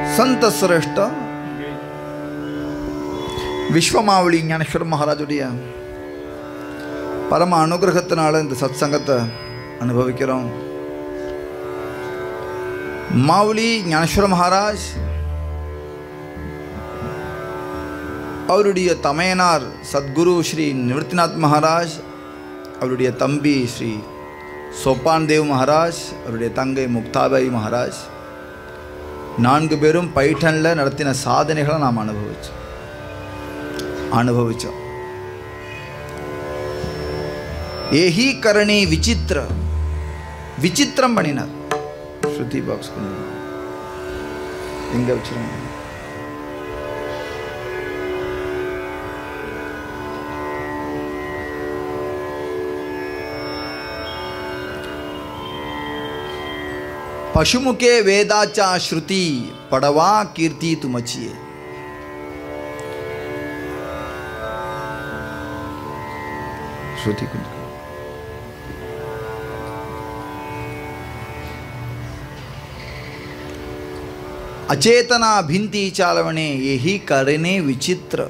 சந்த சிரேஷ்ட விஸ்வமாவளி ஞானேஸ்வர மகாராஜுடைய பரம அனுகிரகத்தினால இந்த சத் சங்கத்தை அனுபவிக்கிறோம் மாவுளி ஞானேஸ்வர மகாராஜ் அவருடைய தமையனார் சத்குரு ஸ்ரீ நிவர்த்திநாத் மகாராஜ் அவருடைய தம்பி ஸ்ரீ சோப்பான் தேவ் மகாராஜ் அவருடைய தங்கை முக்தாபாய் மகாராஜ் நான்கு பேரும் பைட்டனில் நடத்தின சாதனைகளை நாம் அனுபவிச்சோம் அனுபவிச்சோம் ஏஹி கரணி விசித்திர விசித்திரம் பண்ணினார் ஸ்ருதி பாக்ஸ் கொண்டு வா. எங்க வச்சிருங்க पशुमुखे वेदाचा श्रुति पडवा कीर्ती तुमची आहे श्रुती कुंज अचेतना भिंती चालवणे येही करणे विचित्र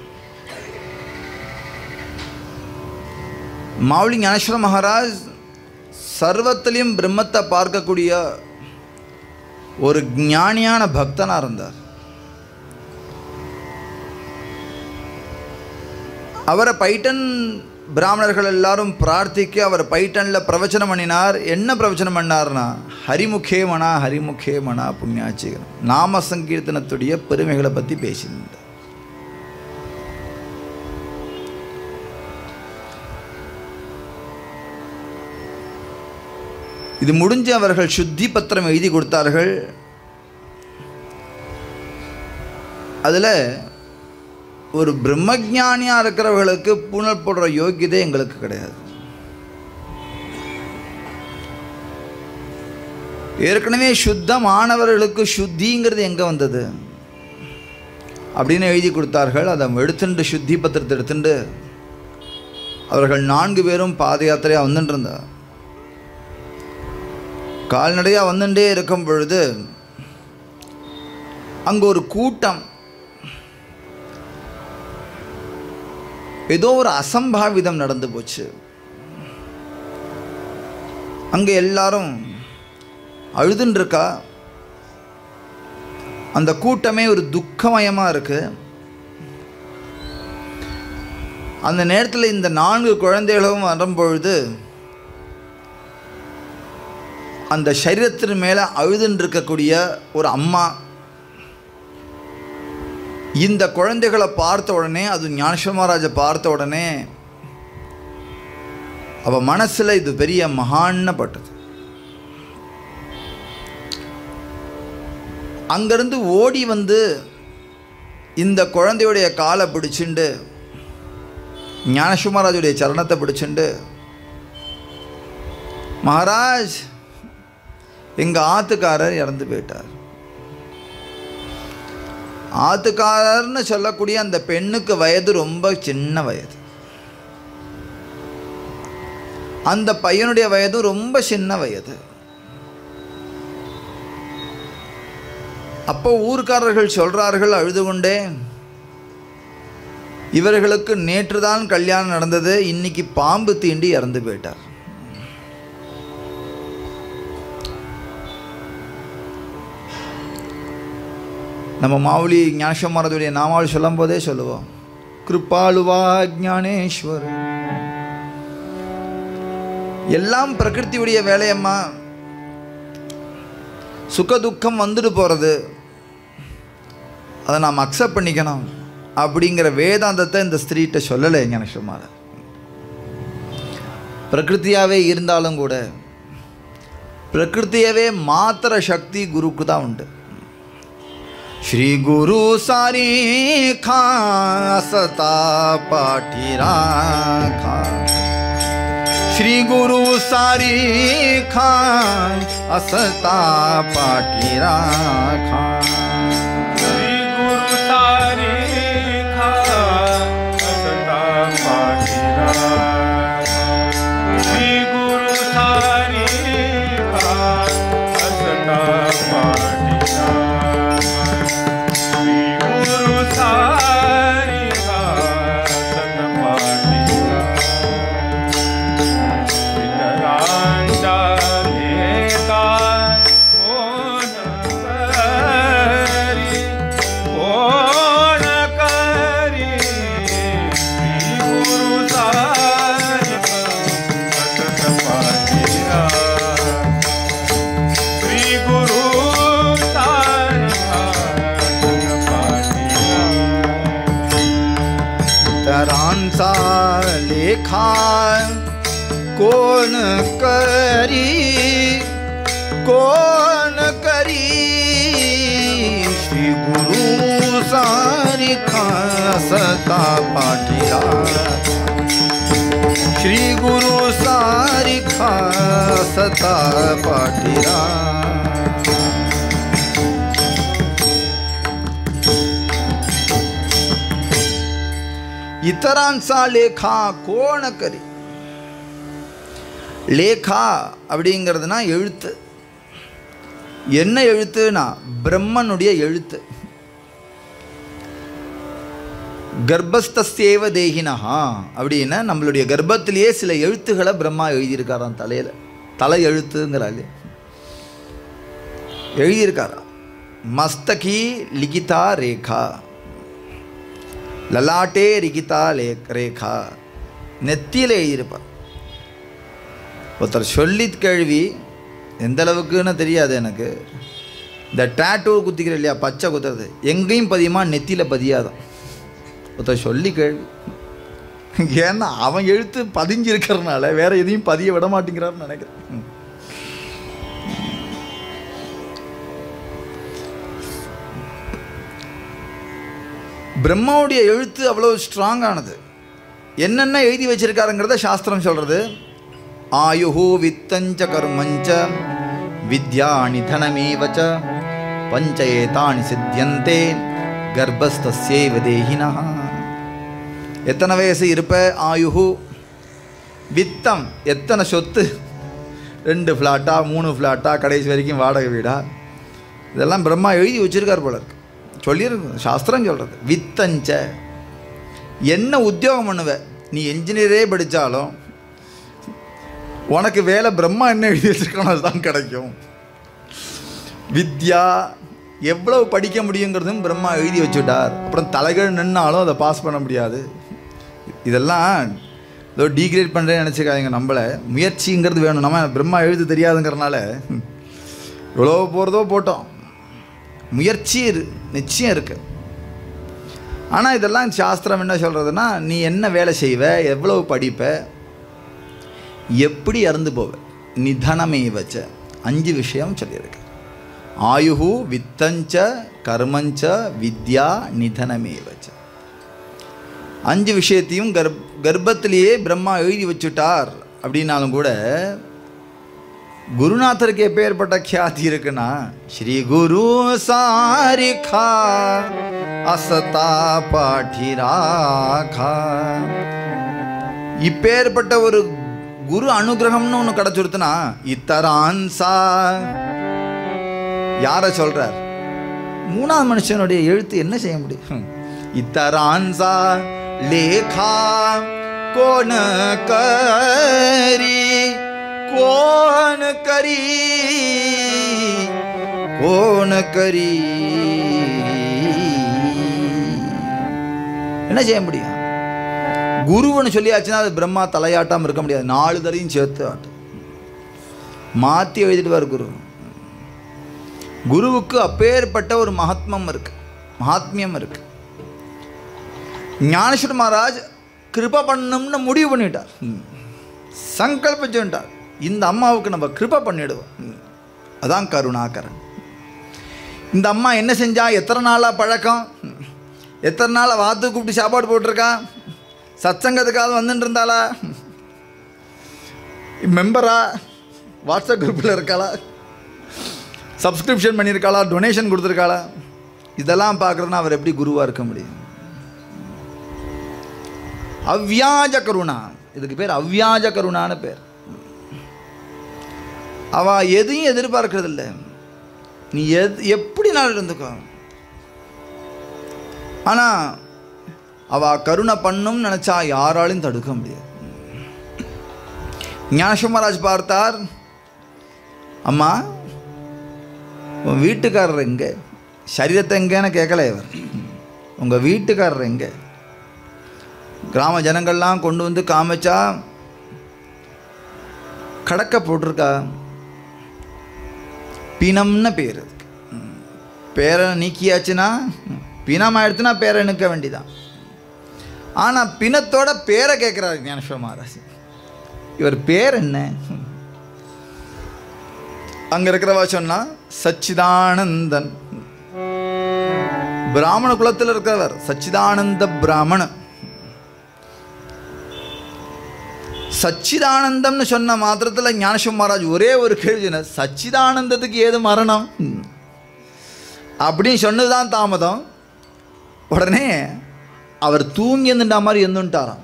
மாவுளி ஞானேஸ்வர மகாராஜ் சர்வத்திலையும் பிரம்மத்தை பார்க்கக்கூடிய ஒரு ஞானியான பக்தனாக இருந்தார் அவரை பைட்டன் பிராமணர்கள் எல்லாரும் பிரார்த்திக்க அவர் பைட்டனில் பிரவச்சனம் பண்ணினார் என்ன பிரவச்சனம் பண்ணார்னா ஹரிமுகே மனா ஹரிமுகே மனா புண்ணியாச்சிகரம் நாம சங்கீர்த்தனத்துடைய பெருமைகளை பற்றி பேசியிருந்தார் இது முடிஞ்சு அவர்கள் சுத்தி பத்திரம் எழுதி கொடுத்தார்கள் அதில் ஒரு பிரம்மஜானியாக இருக்கிறவர்களுக்கு பூனல் போடுற யோக்கியதை எங்களுக்கு கிடையாது ஏற்கனவே சுத்தமானவர்களுக்கு சுத்திங்கிறது எங்கே வந்தது அப்படின்னு எழுதி கொடுத்தார்கள் அதை எடுத்துட்டு சுத்தி பத்திரத்தை எடுத்துட்டு அவர்கள் நான்கு பேரும் பாத யாத்திரையாக வந்துட்டு இருந்தார் கால்நடையாக வந்துட்டே இருக்கும் பொழுது அங்கே ஒரு கூட்டம் ஏதோ ஒரு அசம்பாவிதம் நடந்து போச்சு அங்கே எல்லாரும் அழுதுன்னு இருக்கா அந்த கூட்டமே ஒரு துக்கமயமாக இருக்கு அந்த நேரத்தில் இந்த நான்கு குழந்தைகளும் வரும்பொழுது அந்த சரீரத்தின் மேலே அழுதுன்னு இருக்கக்கூடிய ஒரு அம்மா இந்த குழந்தைகளை பார்த்த உடனே அது ஞானேஸ்வர மகாராஜை பார்த்த உடனே அவ மனசில் இது பெரிய மகான்னப்பட்டது அங்கேருந்து ஓடி வந்து இந்த குழந்தையுடைய காலை பிடிச்சுண்டு ஞானேஸ்வர மகாராஜுடைய சரணத்தை பிடிச்சுண்டு மகாராஜ் எங்கள் ஆத்துக்காரர் இறந்து போயிட்டார் ஆத்துக்காரர்னு சொல்லக்கூடிய அந்த பெண்ணுக்கு வயது ரொம்ப சின்ன வயது அந்த பையனுடைய வயது ரொம்ப சின்ன வயது அப்போ ஊர்க்காரர்கள் சொல்றார்கள் அழுது கொண்டே இவர்களுக்கு நேற்று தான் கல்யாணம் நடந்தது இன்னைக்கு பாம்பு தீண்டி இறந்து போயிட்டார் நம்ம மாவுளி ஞானேஸ்வரதுடைய நாமாவளி சொல்லும் போதே சொல்லுவோம் கிருப்பாளுவா ஞானேஸ்வர் எல்லாம் பிரகிருதியுடைய வேலையம்மா சுக துக்கம் வந்துட்டு போகிறது அதை நாம் அக்செப்ட் பண்ணிக்கணும் அப்படிங்கிற வேதாந்தத்தை இந்த ஸ்திரீட்ட சொல்லலை ஞானேஸ்வரமார பிரகிருத்தியாகவே இருந்தாலும் கூட பிரகிருத்தியவே மாத்திர சக்தி குருக்கு தான் உண்டு श्री गुरु सारी खासता पाठी राखा श्री गुरु सारी खान असता पाठी राखा श्री गुरु सारी खा असता पाठीरा श्री गुरु सारी खा असता पाठीरा लेखा कोण करी कोण करी श्री गुरु सारी सता पाठीला श्री गुरु सारी सता पाठीला इतरांचा लेखा कोण करी லேகா அப்படிங்கிறதுனா எழுத்து என்ன எழுத்துனா பிரம்மனுடைய எழுத்து கர்ப்பஸ்தேவ தேகினஹா அப்படின்னா நம்மளுடைய கர்ப்பத்திலேயே சில எழுத்துக்களை பிரம்மா எழுதியிருக்காராம் தலையில் தலை எழுத்துங்கிறாள் எழுதியிருக்காராம் மஸ்தகி லிகிதா ரேகா லலாட்டே ரிகிதா லே ரேகா நெத்தியில் எழுதியிருப்பார் ஒருத்தர் சொல்லி கேள்வி எந்த அளவுக்குன்னு தெரியாது எனக்கு இந்த டேட்டூ குத்திக்கிற இல்லையா பச்சை குத்துறது எங்கேயும் பதியுமா நெத்தியில் பதியாதான் ஒருத்தர் சொல்லி கேள்வி ஏன்னா அவன் எழுத்து பதிஞ்சிருக்கிறதுனால வேற எதையும் பதிய விட மாட்டேங்கிறான்னு நினைக்கிறேன் ம். பிரம்மாவுடைய எழுத்து அவ்வளோ ஸ்ட்ராங்கானது என்னென்ன எழுதி வச்சிருக்காருங்கிறத சாஸ்திரம் சொல்கிறது ஆயுஹு வித்தஞ்ச கர்மஞ்ச வித்யா நிதனமேவ ச பஞ்சயேதானி சித்தியந்தே கர்ப்பஸ்தஸ்யைவ தேகினா எத்தனை வயசு இருப்ப ஆயுஹு வித்தம் எத்தனை சொத்து ரெண்டு ஃப்ளாட்டா மூணு ஃப்ளாட்டா கடைசி வரைக்கும் வாடகை வீடா இதெல்லாம் பிரம்மா எழுதி வச்சிருக்கார் போல இருக்கு சொல்லியிருக்கு சாஸ்திரம் சொல்கிறது வித்தஞ்ச என்ன உத்தியோகம் பண்ணுவ நீ என்ஜினியரே படித்தாலும் உனக்கு வேலை பிரம்மா என்ன எழுதி வச்சிருக்கானோ அதுதான் கிடைக்கும் வித்யா எவ்வளவு படிக்க முடியுங்கிறதும் பிரம்மா எழுதி வச்சுட்டார் அப்புறம் தலைகள் நின்னாலும் அதை பாஸ் பண்ண முடியாது இதெல்லாம் ஏதோ டீக்ரேட் பண்ணுறேன்னு நினச்சிக்காதீங்க நம்மளை முயற்சிங்கிறது வேணும் நம்ம பிரம்மா எழுத தெரியாதுங்கிறனால எவ்வளோ போகிறதோ போட்டோம் முயற்சி இரு நிச்சயம் இருக்குது ஆனால் இதெல்லாம் சாஸ்திரம் என்ன சொல்கிறதுனா நீ என்ன வேலை செய்வ எவ்வளவு படிப்ப எப்படி இறந்து போவ நிதனமே வச்ச அஞ்சு விஷயம் சொல்லியிருக்கு ஆயுகு வித்தஞ்ச கர்மஞ்ச வித்யா நிதனமே வச்ச அஞ்சு விஷயத்தையும் கர்ப் கர்ப்பத்திலேயே பிரம்மா எழுதி வச்சுட்டார் அப்படின்னாலும் கூட குருநாதருக்கு எப்பேற்பட்ட கியாதி இருக்குன்னா ஸ்ரீ குரு சாரிகா அசதா பாட்டிராகா இப்பேற்பட்ட ஒரு குரு அனுகிரகம்னு ஒன்று கிடச்சிருத்துனா இத்தரான்சா யாரை சொல்றார் மூணாவது மனுஷனுடைய எழுத்து என்ன செய்ய முடியும் ஹம். இத்தரான்சா லேகா கோன கரி கோன கரி கோன கரி என்ன செய்ய முடியும் குருவன்னு சொல்லியாச்சுன்னா அது பிரம்மா தலையாட்டாமல் இருக்க முடியாது நாலு தரையும் சேர்த்து ஆட்டும் மாற்றி எழுதிடுவார் குரு குருவுக்கு அப்பேற்பட்ட ஒரு மகாத்மம் இருக்கு மகாத்மியம் இருக்கு ஞானேஸ்வர மகாராஜ் கிருப பண்ணணும்னு முடிவு பண்ணிட்டார் ம். சங்கல்பிச்சுட்டார் இந்த அம்மாவுக்கு நம்ம கிருப பண்ணிடுவோம் ம். அதான் கருணாகரன் இந்த அம்மா என்ன செஞ்சா எத்தனை நாளாக பழக்கம் ம். எத்தனை நாளாக வாத்து கூப்பிட்டு சாப்பாடு போட்டிருக்கா சத்சங்கத்துக்காக வந்துட்டு இருந்தாளா மெம்பரா வாட்ஸ்அப் குரூப்பில் இருக்காளா சப்ஸ்கிரிப்ஷன் பண்ணியிருக்காளா டொனேஷன் கொடுத்துருக்காளா இதெல்லாம் பார்க்குறதுனா அவர் எப்படி குருவாக இருக்க முடியும் அவ்வியாஜ கருணா இதுக்கு பேர் அவ்வியாஜ கருணான்னு பேர் அவ எதையும் எதிர்பார்க்கறது இல்லை நீ எது எப்படி நாள் இருந்துக்கோ ஆனால் அவ கருணை பண்ணும் நினச்சா யாராலையும் தடுக்க முடியாது ஞானசுமராஜ் பார்த்தார் அம்மா உன் வீட்டுக்காரர் எங்கே சரீரத்தை எங்கேன்னு கேட்கல இவர் உங்கள் வீட்டுக்காரர் எங்கே கிராம ஜனங்கள்லாம் கொண்டு வந்து காமிச்சா கடக்க போட்டிருக்கா பிணம்னு பேர் அதுக்கு ம். பேரை நீக்கியாச்சுன்னா பிணம் ஆயிடுச்சுன்னா பேரை நிற்க வேண்டிதான் ஆனால் பிணத்தோட பேரை கேட்குறாரு ஞானேஸ்வர மகாராஜ் இவர் பேர் என்ன அங்கே இருக்கிறவா சொன்னா சச்சிதானந்தன் பிராமண குலத்தில் இருக்கிறவர் சச்சிதானந்த பிராமணன் சச்சிதானந்தம்னு சொன்ன மாத்திரத்தில் ஞானேஸ்வர மகாராஜ் ஒரே ஒரு கேள்வி சொன்னார், சச்சிதானந்தத்துக்கு ஏது மரணம் அப்படின்னு சொன்னதுதான் தாமதம் உடனே அவர் தூங்கி இருந்துட்டா மாதிரி இருந்துட்டாராம்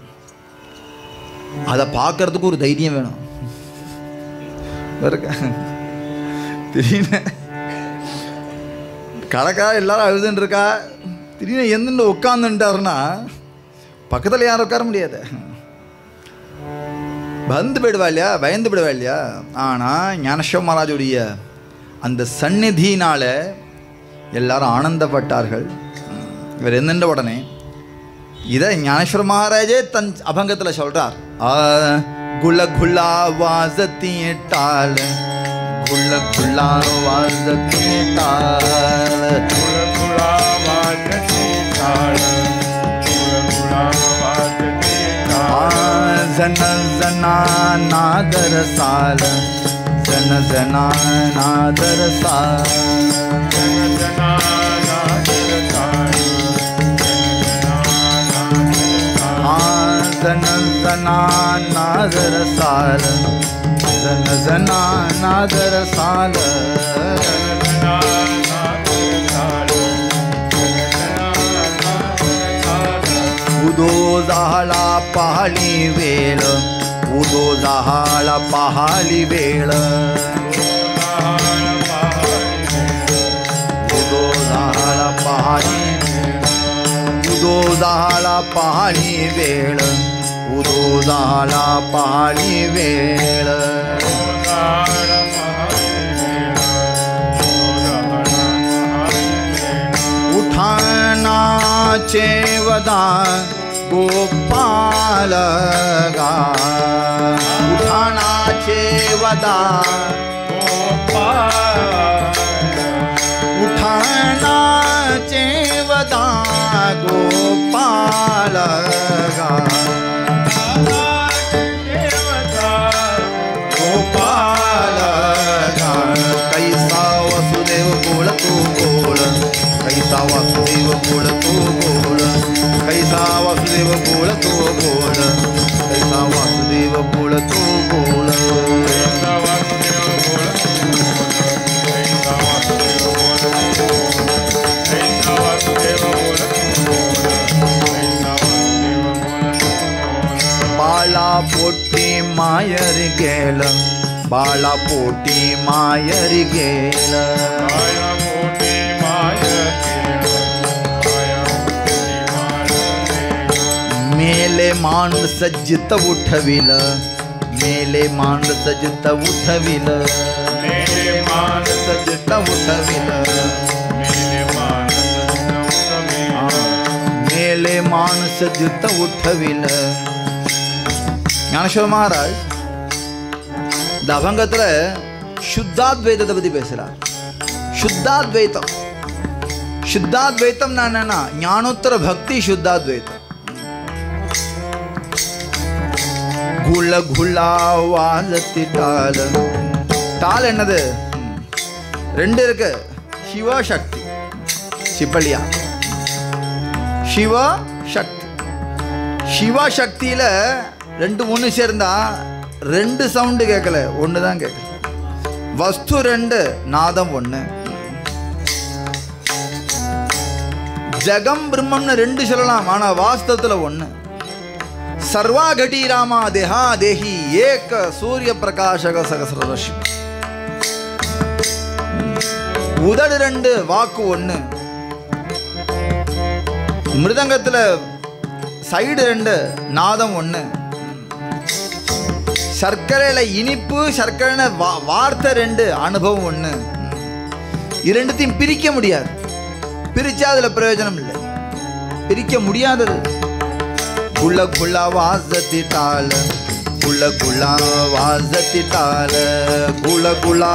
அதை பார்க்கறதுக்கு ஒரு தைரியம் வேணும் இருக்கா திடீர்னு கணக்கா எல்லாரும் அழுதுன்னு இருக்கா திடீர்னு எந்திருந்து உட்காந்துட்டாருன்னா பக்கத்தில் யாரும் உட்கார முடியாது வந்து போயிடுவா இல்லையா பயந்து போயிடுவா இல்லையா ஆனால் ஞானேஸ்வர மகாராஜுடைய அந்த சந்நிதியினால எல்லாரும் ஆனந்தப்பட்டார்கள் இவர் என்னென்ற உடனே இதை ஞானேஸ்வர மகாராஜே தன் அபங்கத்தில் சொல்றார் ஆ, குல குலா வாசத்தி டால் குல குலா வாசத்தி டால் குல குலா வாஜதி தாள குல குலா வாஜதி ஆ, தாள ஜன ஜனா நாதர சால ஜன ஜனா நாதர சால ஜன ஜனா நாதர தாள ஜன ஜனா நாதர தாள ஜன ஜனா நாதர சால ஜன ஜனா நாதர சால उदो जाहळा पहाली वेळ उदो जाहळा पहाली वेळ उदो जाहळा पहाली उदो जाहळा पहाली वेळ उदो जाहळा पहाली वेळ उठाणाचे वदा गोपाल गा उठाणाचे वदा उठाणाचे वदा गोपाल गा गोपाल गा कैसा वसुदेव गोळ तू गोळ कैसा वासुदेव गोळ तू गोळ कैसा वासुदेव गोळ तू गोळ कैसा वासुदेव गोळ तू गोळ बाळा पोटी मायर गेल बाळा पोटी मायर गेल मेले माणस जित उठविल मेले माणस जित उठविल माणस जित उठविल மேலே மானச ஜித்த உठविल ஞானேஸ்வர மகாராஜ் இந்த அபங்கத்துல சுத்தாத்வைதத்தை பத்தி பேசுறார் சுத்தாத்வைத்தம் சுத்தாத்வைத்தம் என்னன்னா ஞானோத்தர பக்தி சுத்தாத்வைத்தம் குல குலா வாழத்தி டால் டால் என்னது ரெண்டு இருக்கு சிவ சக்தி சிப்பலியா சிவ சக்தி சிவ சக்தியில ரெண்டு ஒன்று சேர்ந்தா ரெண்டு சவுண்டு கேட்கல ஒன்று தான் கேட்கல வஸ்து ரெண்டு நாதம் ஒன்று ஜகம் பிரம்மம்னு ரெண்டு சொல்லலாம் ஆனா வாஸ்தவத்துல ஒன்று சர்வா கட்டி ராமா தேஹா தேஹி ஏக சூரிய பிரகாசக சகசரஷி உதடு ரெண்டு வாக்கு ஒன்று மிருதங்கத்தில் சைடு ரெண்டு நாதம் ஒன்று சர்க்கரையில் இனிப்பு சர்க்கரைன்னு வா வார்த்தை ரெண்டு அனுபவம் ஒன்று இரண்டுத்தையும் பிரிக்க முடியாது பிரிச்சா அதில் பிரயோஜனம் இல்லை பிரிக்க முடியாதது குள்ள குள்ள வாசத்தி டால குள்ள குள்ள வாசத்தி டால குல குலா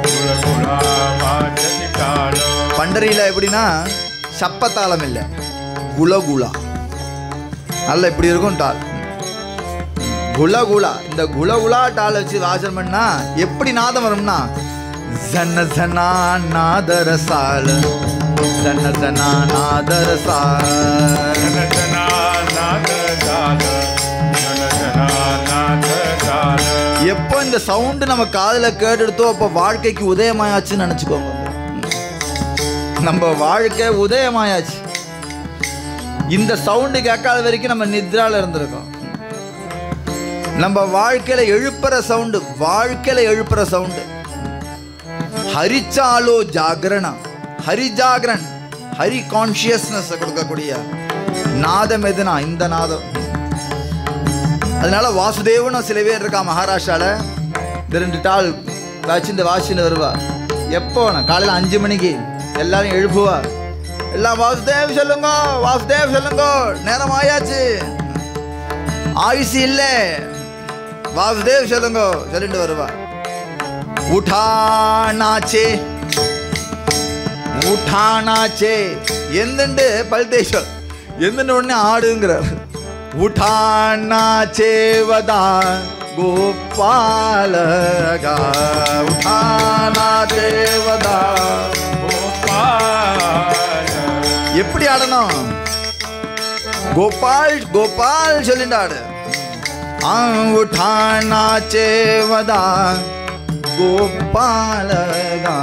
பண்டரியில் எப்படின்னா சப்பத்தாளம் இல்லை குலகுலா நல்ல இப்படி இருக்கும் டால் குலகுலா இந்த குலகுலா டால் வச்சு வாசனம் பண்ணா எப்படி நாதம் வரும்னா ஜன ஜனா நாதர சால ஜன ஜனா நாதர சால ஜன ஜனா நாத ஜால ஜன ஜனா நாத ஜால எப்போ இந்த சவுண்டு நம்ம காதில் கேட்டுடுத்தோ அப்போ வாழ்க்கைக்கு உதயமாயாச்சுன்னு நினச்சிக்கோங்க நம்ம வாழ்க்கை உதயமாயாச்சு இந்த சவுண்டு கேட்காத வரைக்கும் நம்ம நித்ரால இருந்திருக்கோம் நம்ம வாழ்க்கையில எழுப்புற சவுண்டு வாழ்க்கையில எழுப்புற சவுண்டு ஹரிச்சாலோ ஜாகரணம் ஹரி ஜாகரன் ஹரி கான்சியஸ்னஸ் கொடுக்கக்கூடிய நாதம் எதுனா இந்த நாதம் அதனால வாசுதேவனும் சில பேர் இருக்கா மகாராஷ்டிரால இந்த ரெண்டு டால் வச்சு இந்த வாசின்னு வருவா எப்போ நான் காலையில் அஞ்சு மணிக்கு எல்லாரும் எழுப்புவா எல்லாம் வாசுதேவ் சொல்லுங்க வாசுதேவ் சொல்லுங்க நேரம் ஆயாச்சு ஆயுசு இல்லை வாசுதேவ் சொல்லுங்க சொல்லிட்டு வருவா உठानाचे உठाனாச்சே எந்துண்டு பல்தேஷம் எந்துண்டு உடனே ஆடுங்கிறார் உठानाचे வதா கோபாலகா உठानाचे வதா கோபால எப்படி ஆடணும் கோபால் கோபால் சொல்லிட்டு ஆடு ஆ, உठानाचे வதா கோபாலகா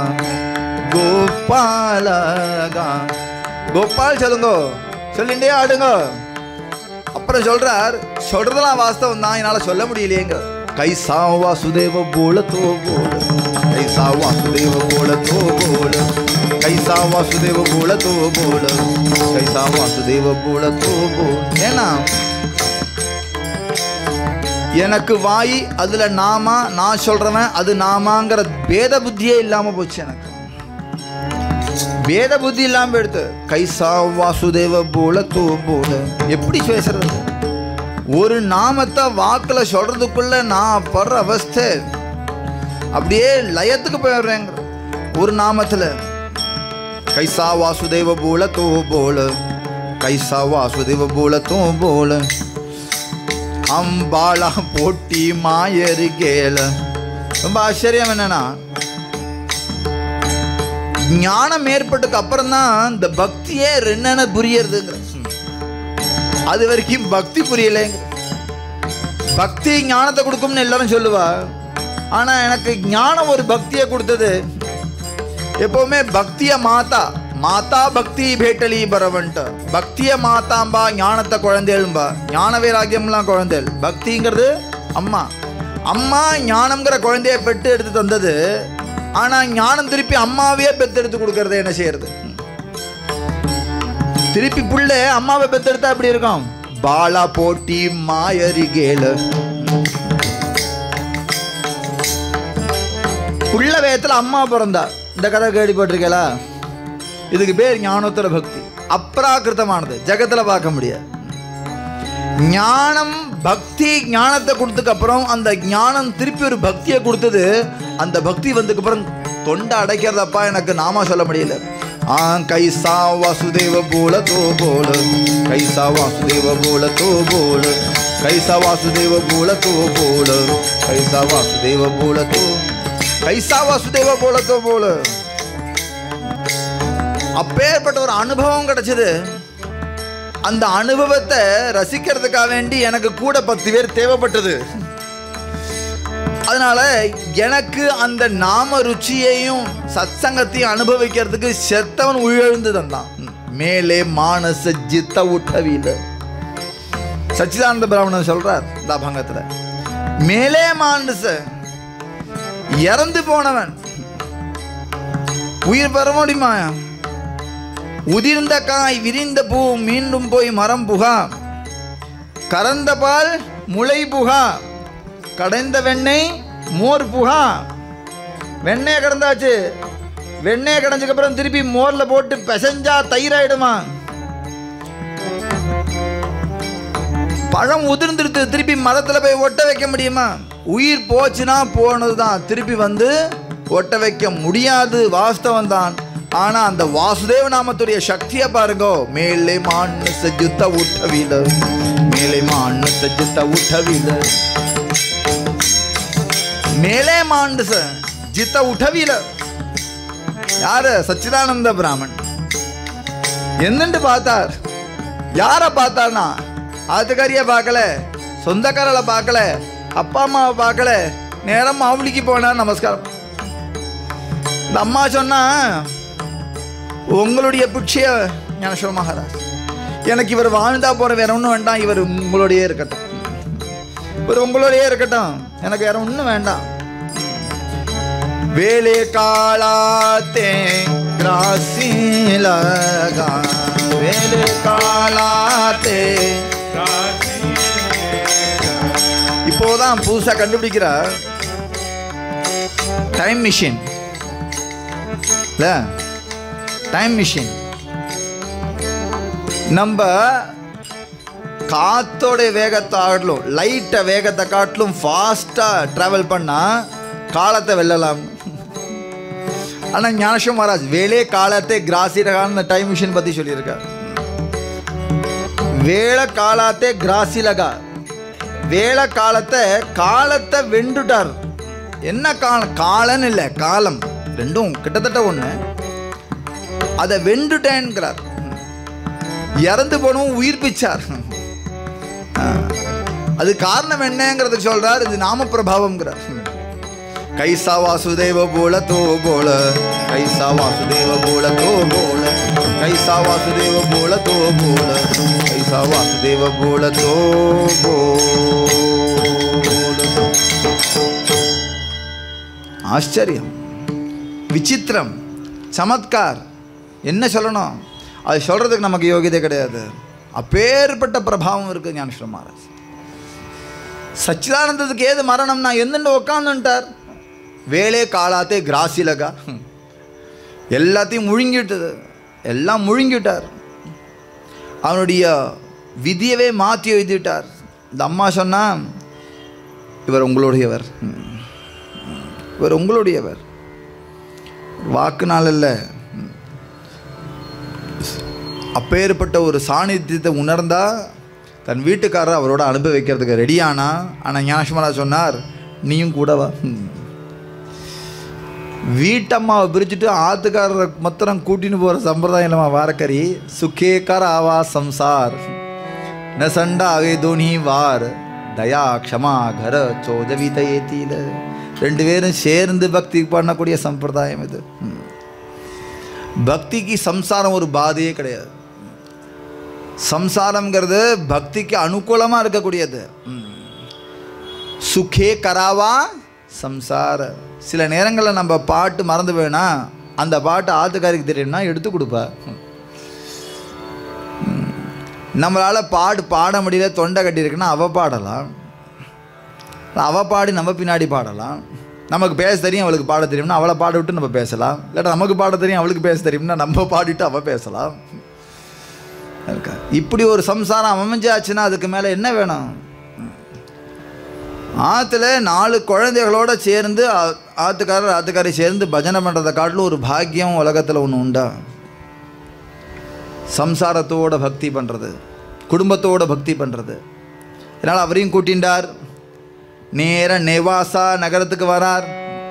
கோபாலகா கோபால் சொல்லுங்க சொல்லிண்டே ஆடுங்க அப்புறம் சொல்றார் சொல்றதெல்லாம் வாஸ்தவம் தான் என்னால சொல்ல முடியலையேங்க கைசா வாசுதேவ போல தோ போல கைசா வாசுதேவ போல தோ போல கைசா வாசுதேவ போல தோ போல கைசா வாசுதேவ போல தோ போல ஏன்னா எனக்கு வாய் அதுல நாமா நான் சொல்றவன் அது நாமாங்கிற பேத புத்தியே இல்லாம போச்சு எனக்கு வேத புத்தி இல்லாம எடுத்து கைசா வாசுதேவ போல தோ போல எப்படி பேசுறது ஒரு நாமத்தை வாக்குல சொல்றதுக்குள்ள நான் படுற அவஸ்தை அப்படியே லயத்துக்கு போயிடுறேங்க ஒரு நாமத்துல கைசா வாசுதேவ போல தோ போல கைசா வாசுதேவ போல தோ போல அம்பாளா போட்டி மாயரு கேல ரொம்ப ஆச்சரியம் என்னன்னா ஞானம் ஏற்பட்டதுக்கு அப்புறம் தான் இந்த பக்தியே என்னென்ன புரியறதுங்கிற அது வரைக்கும் பக்தி புரியலைங்க பக்தி ஞானத்தை கொடுக்கும்னு எல்லாரும் சொல்லுவா ஆனா எனக்கு ஞானம் ஒரு பக்தியை கொடுத்தது எப்பவுமே பக்திய மாதா மாதா பக்தி பேட்டலி பரவன்ட்டு பக்திய மாதாம்பா ஞானத்தை குழந்தைகளும்பா ஞான வைராக்கியம்லாம் குழந்தைகள் பக்திங்கிறது அம்மா அம்மா ஞானம்ங்கிற குழந்தைய பெற்று எடுத்து தந்தது ஆனா ஞானம் திருப்பி அம்மாவையே பெத்தெடுத்து கொடுக்கறது என்ன செய்யறது திருப்பி புள்ள அம்மாவை பெத்தெடுத்தா எப்படி இருக்கும் பாலா போட்டி மாயரிகேல புள்ள வேகத்துல அம்மா பிறந்தா இந்த கதை கேள்விப்பட்டிருக்கலா இதுக்கு பேர் ஞானோத்தர பக்தி அப்ராகிருத்தமானது ஜெகத்துல பார்க்க முடியாது ஞானம் பக்தி ஞானத்தை கொடுத்ததுக்கு அப்புறம் அந்த ஞானம் திருப்பி ஒரு பக்தியை கொடுத்தது அந்த பக்தி வந்ததுக்கு அப்புறம் தொண்டை அடைக்கிறதப்பா எனக்கு நாமா சொல்ல முடியல ஆ கைசா வாசுதேவ போல தோ போல கைசா வாசுதேவ போல தோ போல கைசா வாசுதேவ போல தோ போல கைசா வாசுதேவ போல தோ கைசா வாசுதேவ போல தோ போல அப்பேற்பட்ட ஒரு அனுபவம் கிடைச்சது அந்த அனுபவத்தை ரசிக்கிறதுக்காக வேண்டி எனக்கு கூட பத்து பேர் தேவைப்பட்டது அதனால எனக்கு அந்த நாம ருச்சியையும் சத்சங்கத்தையும் அனுபவிக்கிறதுக்கு செத்தவன் உழழ்ந்து தந்தான் மேலே மானச ஜித்த உட்டவில சச்சிதானந்த பிராமணன் சொல்றார் இந்த அபங்கத்துல மேலே மானச இறந்து போனவன் உயிர் பெற முடியுமா உதிர்ந்த காய் விரிந்த பூ மீண்டும் போய் மரம் புகா கறந்த பால் முளை புகா கடைந்த வெண்ணெய் மோர் புகா வெண்ணெய் கடந்தாச்சு வெண்ணெய் கடைஞ்சதுக்கு அப்புறம் திருப்பி மோர்ல போட்டு பிசைஞ்சா தயிராயிடுமா பழம் உதிர்ந்துடுத்து திருப்பி மரத்துல போய் ஒட்ட வைக்க முடியுமா உயிர் போச்சுன்னா போனதுதான் திருப்பி வந்து ஒட்ட வைக்க முடியாது வாஸ்தவம் தான் ஆனா அந்த வாசுதேவ நாமத்துடைய சக்தியை பாருங்க மேலே மான்னு சஜுத்த உட்டவில மேலே மான்னு சஜுத்த உட்டவில மேலே மாண்டு ச ஜித்த உட்டவில யாரு சச்சிதானந்த பிராமன் என்னண்டு பார்த்தார் யாரை பார்த்தார்னா ஆத்துக்காரிய பார்க்கல சொந்தக்காரலை பார்க்கல அப்பா அம்மாவை பார்க்கல நேரம் மாவுளிக்கு போனார் நமஸ்காரம் இந்த அம்மா சொன்னா உங்களுடைய பிட்சைய ஞானேஸ்வர மகாராஜ் எனக்கு இவர் வாழ்ந்தா போற வேற ஒன்றும் வேண்டாம் இவர் உங்களுடையே இருக்கட்டும் இவர் உங்களுடையே இருக்கட்டும் எனக்கு வேற ஒன்றும் வேண்டாம் வேலே காலாத்தே கிராசி லகா வேலே காலாத்தே இப்போதான் புதுசா கண்டுபிடிக்கிறா டைம் மிஷின் இல்ல டைம் மிஷின் நம்ம காத்தோட வேகத்தை காட்டிலும் லைட்டை வேகத்தை காட்டிலும் ஃபாஸ்ட்டாக ட்ராவல் பண்ணால் காலத்தை வெல்லலாம் ஆனால் ஞானேஸ்வர் மகாராஜ் வேலே காலத்தை கிராசிரகான்னு டைம் மிஷின் பற்றி சொல்லியிருக்கார் வேள காலாத்தே கிராசிலகா வேள காலத்தை காலத்தை வென்றுட்டார் என்ன காலம் காலன் இல்லை காலம் ரெண்டும் கிட்டத்தட்ட ஒன்று அதை வென்றுட்டேன்கிறார் இறந்து போனவும் உயிர்ப்பிச்சார் அது காரணம் என்னங்கிறது சொல்றார் இது நாம பிரபாவம்ங்கிறார் கைசா வாசுதேவ போல தோ போல கைசா வாசுதேவ போல தோ போல கைசா வாசுதேவ போல தோ போல கைசா வாசுதேவ போல தோ போல ஆச்சரியம் விசித்திரம் சமத்கார் என்ன சொல்லணும் அது சொல்றதுக்கு நமக்கு யோகியதை கிடையாது அப்பேற்பட்ட பிரபாவம் இருக்கு ஞானேஸ்வர மகாராஜ் சச்சிதானந்தத்துக்கு ஏது மரணம்னா எந்தெண்டு உக்காந்துட்டார் வேலே காலாத்தே கிராசிலகா எல்லாத்தையும் முழுங்கிட்டது எல்லாம் முழுங்கிட்டார் அவனுடைய விதியவே மாற்றி எழுதிட்டார் இந்த அம்மா சொன்னா இவர் உங்களுடையவர் ம். இவர் உங்களுடையவர் வாக்குனால் இல்லை ம். அப்பேற்பட்ட ஒரு சாநித்தியத்தை உணர்ந்தா தன் வீட்டுக்காரர் அவரோட அனுப்பி வைக்கிறதுக்கு ரெடியானா ஆனால் ஞானசுமரா சொன்னார் நீயும் கூட வா ம். வீட்டம்மாவை பிரிச்சுட்டு ஆத்துக்காரரை மொத்தம் கூட்டின்னு போகிற சம்பிரதாயம் இல்லைம்மா வாரக்கறி சுக்கேக்கர் ஆவா சம்சார் ந சண்டா ஆவே தோனி வார் தயா க்ஷமா கர சோஜவித ஏத்தியில ரெண்டு பேரும் சேர்ந்து பக்தி பண்ணக்கூடிய சம்பிரதாயம் இது ம். பக்திக்கு சம்சாரம் ஒரு பாதையே கிடையாது சம்சாரம்ங்கிறது பக்திக்கு அனுகூலமாக இருக்கக்கூடியது ம். சுகே கராவா சம்சார சில நேரங்களில் நம்ம பாட்டு மறந்து போயினா அந்த பாட்டு ஆத்துக்காரிக்கு தெரியும்னா எடுத்து கொடுப்பா ம். நம்மளால் பாடு பாட முடியல தொண்டை கட்டியிருக்குன்னா அவ பாடலாம் அவ பாடி நம்ம பின்னாடி பாடலாம் நமக்கு பேச தெரியும் அவளுக்கு பாட தெரியும்னா அவளை பாட விட்டு நம்ம பேசலாம் இல்லாட்டா நமக்கு பாட தெரியும் அவளுக்கு பேச தெரியும்னா நம்ம பாடிட்டு அவள் பேசலாம் இருக்கா இப்படி ஒரு சம்சாரம் அமைஞ்சாச்சுன்னா அதுக்கு மேலே என்ன வேணும் ஆற்றுல நாலு குழந்தைகளோட சேர்ந்து ஆ- ஆத்துக்காரர் ஆத்துக்காரி சேர்ந்து பஜனை பண்ணுறதை காட்டிலும் ஒரு பாக்கியம் உலகத்தில் ஒன்று உண்டா சம்சாரத்தோட பக்தி பண்ணுறது குடும்பத்தோட பக்தி பண்ணுறது இதனால் அவரையும் கூட்டிண்டார் நேர நெவாசா நகரத்துக்கு வரார்